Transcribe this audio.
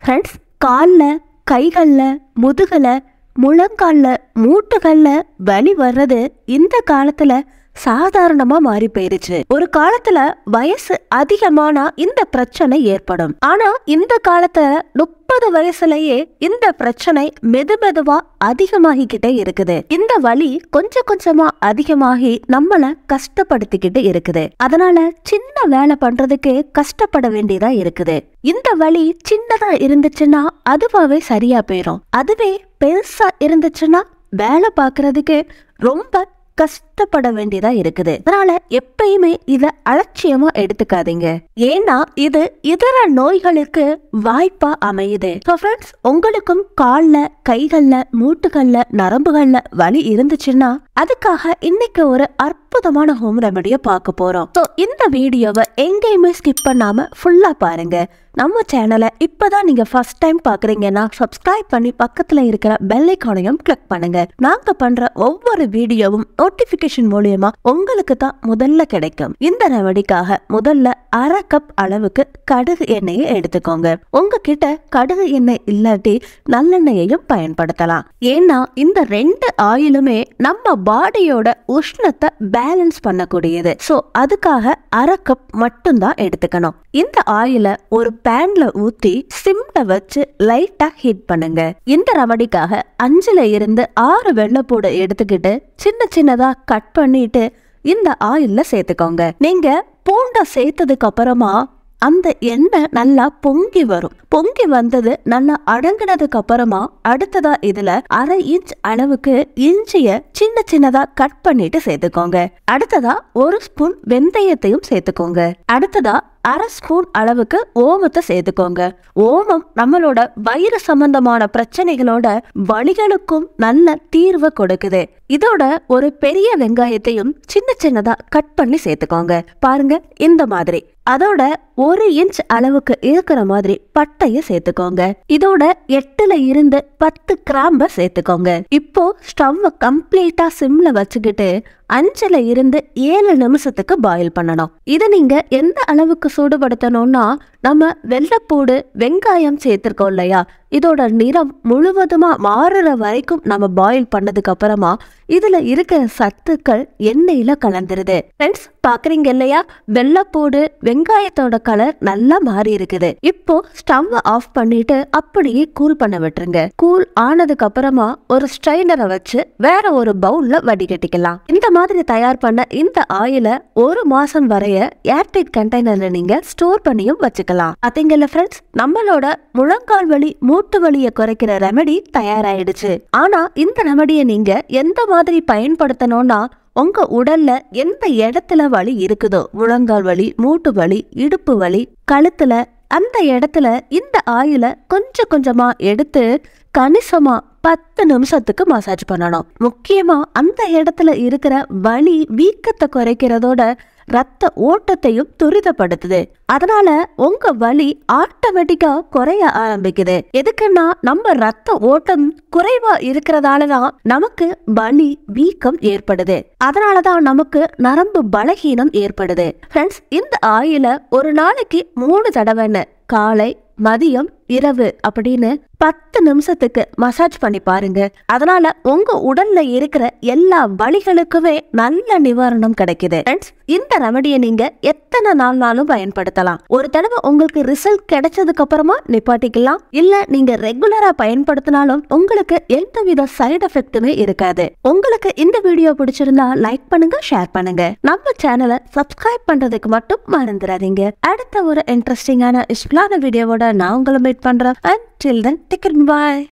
friends காலில் கைகளில் முதுகில் முழங்காலில் மூட்டுகளில் வலி வர்றது இந்த காலத்துல சாதாரணமா மாறி போயிருச்சு ஒரு காலத்துல வயசு அதிகமானா இந்த பிரச்சனை ஏற்படும் ஆனா இந்த காலத்துல முப்பது வயசுலயே இந்த பிரச்சனை மெது மெதுவா அதிகமாகிக்கிட்டே இருக்குது இந்த வலி கொஞ்சம் கொஞ்சமா அதிகமாகி நம்மள கஷ்டப்படுத்திக்கிட்டு இருக்குது அதனால சின்ன வேலை பண்றதுக்கு கஷ்டப்பட வேண்டியதா இருக்குது இந்த வலி சின்னதா இருந்துச்சுன்னா அதுவாவே சரியா போயிடும் அதுவே பெருசா இருந்துச்சுன்னா வேலை பார்க்கறதுக்கு ரொம்ப கஷ்டப்பட வேண்டியதா இருக்குது அதனால எப்பயுமே இத அலட்சியமா எடுத்துக்காதீங்க ஏன்னா இது இதர நோய்களுக்கு வாய்ப்பா அமையுது So friends, உங்களுக்கும் கால்ல கைகள்ல மூட்டுகள்ல நரம்புகள்ல வலி இருந்துச்சுன்னா அதுக்காக இன்னைக்கு ஒரு அற்புதமான ஹோம் ரெமடியை பார்க்க போறோம் ஸோ இந்த வீடியோவை எங்கேயுமே ஸ்கிப் பண்ணாம ஃபுல்லா பாருங்க நம்ம சேனலை இப்பதான் நீங்க ஃபர்ஸ்ட் டைம் பாக்குறீங்கன்னா சப்ஸ்கிரைப் பண்ணி பக்கத்துல இருக்கிற பெல் ஐக்கானையும் கிளிக் பண்ணுங்க நாங்க பண்ற ஒவ்வொரு வீடியோவும் நோட்டிபிகேஷன் மூலியமா உங்களுக்கு தான் முதல்ல கிடைக்கும் இந்த ரெமடிக்காக முதல்ல அரை கப் அளவுக்கு கடுகு எண்ணெயை எடுத்துக்கோங்க உங்ககிட்ட கடுகு எண்ணெய் இல்லாட்டி நல்லெண்ணெயையும் பயன்படுத்தலாம் ஏன்னா இந்த ரெண்டு ஆயிலுமே நம்ம பாடியோட உஷ்ணத்தை பேலன்ஸ் பண்ணக்கூடியது சோ அதுக்காக அரை கப் மட்டும்தான் எடுத்துக்கணும் இந்த ஆயில ஒரு பேன்ல ஊத்தி சிம்ல வச்சு லைட்டா ஹீட் பண்ணுங்க இந்த ரெமடிக்காக அஞ்சுல இருந்து ஆறு வெள்ளைப்பூடை எடுத்துக்கிட்டு சின்ன சின்னதா கட் பண்ணிட்டு இந்த ஆயில்ல சேர்த்துக்கோங்க நீங்க பூண்டை சேர்த்ததுக்கு அப்புறமா அந்த எண்ணெய் நல்லா பொங்கி வரும் பொங்கி வந்தது நல்லா அடங்கினதுக்கு அப்புறமா அடுத்ததா இதுல அரை இன்ச் அளவுக்கு இஞ்சிய சின்ன சின்னதா கட் பண்ணிட்டு சேர்த்துக்கோங்க அடுத்ததா ஒரு ஸ்பூன் வெந்தயத்தையும் சேர்த்துக்கோங்க அடுத்ததா அரை ஸ்பூன் அளவுக்கு ஓமத்தை சேர்த்துக்கோங்க ஓமம் நம்மளோட வயிறு சம்பந்தமான பிரச்சனைகளோட வலிகளுக்கும் நல்ல தீர்வை கொடுக்குது இதோட ஒரு பெரிய வெங்காயத்தையும் சின்ன சின்னதா கட் பண்ணி சேர்த்துக்கோங்க பாருங்க இந்த மாதிரி அதோட ஒரு இன்ச் அளவுக்கு இருக்கிற மாதிரி பட்டைய சேர்த்துக்கோங்க இதோட எட்டுல இருந்து பத்து கிராம்ப சேர்த்துக்கோங்க இப்போ ஸ்டவ் கம்ப்ளீட்டா சிம்ல வச்சுக்கிட்டு அஞ்சுல இருந்து ஏழு நிமிஷத்துக்கு பாயில் பண்ணணும் இதை நீங்க எந்த அளவுக்கு சூடுபடுத்தணும்னா நம்ம வெள்ளைப்பூடு வெங்காயம் சேர்த்திருக்கோம் இல்லையா இதோட நிறம் முழுவதுமா மாறுற வரைக்கும் நம்ம பாயில் பண்ணதுக்கு அப்புறமா இதுல இருக்கிற சத்துக்கள் எண்ணெயில கலந்துருது ஃப்ரெண்ட்ஸ் பாக்குறீங்க இல்லையா வெள்ளைப்பூடு வெங்காயத்தோட கலர் நல்லா மாறி இருக்குது இப்போ ஸ்டவ் ஆஃப் பண்ணிட்டு அப்படியே கூல் பண்ண விட்டுருங்க கூல் ஆனதுக்கு அப்புறமா ஒரு ஸ்ட்ரைனரை வச்சு வேற ஒரு பவுல்ல வடிகட்டிக்கலாம் இந்த மாதிரி தயார் பண்ண இந்த ஆயில ஒரு மாசம் வரைய ஏர்டைட் கண்டெய்னர்ல நீங்க ஸ்டோர் பண்ணியும் வச்சுக்கலாம் பாத்தீங்கல்ல ஃப்ரெண்ட்ஸ் நம்மளோட முழங்கால் வலி மூட்டு வலியை குறைக்கிற ரெமெடி தயாராயிடுச்சு ஆனா இந்த ரெமெடியை நீங்க எந்த மாதிரி பயன்படுத்தணும்னா உங்க உடல்ல எந்த இடத்துல வலி இருக்குதோ முழங்கால் வலி மூட்டு வலி இடுப்பு வலி கழுத்துல அந்த இடத்துல இந்த ஆயில கொஞ்சம் கொஞ்சமா எடுத்து கணிசமா பத்து நிமிஷத்துக்கு மசாஜ் பண்ணணும் முக்கியமா அந்த இடத்துல இருக்கிற வலி வீக்கத்தை குறைக்கிறதோட ரத்த ஓட்டத்தையும் துரிதப்படுத்துது அதனால உங்க வலி ஆட்டோமேட்டிக்கா குறைய ஆரம்பிக்குது எதுக்குன்னா நம்ம ரத்த ஓட்டம் குறைவா இருக்கிறதாலதான் நமக்கு வலி வீக்கம் ஏற்படுது அதனாலதான் நமக்கு நரம்பு பலகீனம் ஏற்படுது ஃப்ரெண்ட்ஸ் இந்த ஆயில ஒரு நாளைக்கு மூணு தடவைன்னு காலை மதியம் இரவு அப்படின்னு பத்து நிமிஷத்துக்கு மசாஜ் பண்ணி பாருங்க அதனால உங்க உடல்ல இருக்கிற எல்லா வலிகளுக்குமே நல்ல நிவாரணம் கிடைக்குது Friends, இந்த ரெமடியை நீங்க எத்தனை நாள்னாலும் பயன்படுத்தலாம் ஒரு தடவை உங்களுக்கு ரிசல்ட் கிடைச்சதுக்கு அப்புறமா நிப்பாட்டிக்கலாம் இல்ல நீங்க ரெகுலரா பயன்படுத்தினாலும் உங்களுக்கு எந்தவித சைடு எஃபெக்ட்டுமே இருக்காது உங்களுக்கு இந்த வீடியோ பிடிச்சிருந்தா லைக் பண்ணுங்க ஷேர் பண்ணுங்க நம்ம சேனலை சப்ஸ்கிரைப் பண்றதுக்கு மட்டும் மறந்துடாதீங்க அடுத்த ஒரு இன்ட்ரெஸ்டிங்கான இஸ்லான வீடியோவோட நான் உங்களை மீட் பண்றேன் and till then take bye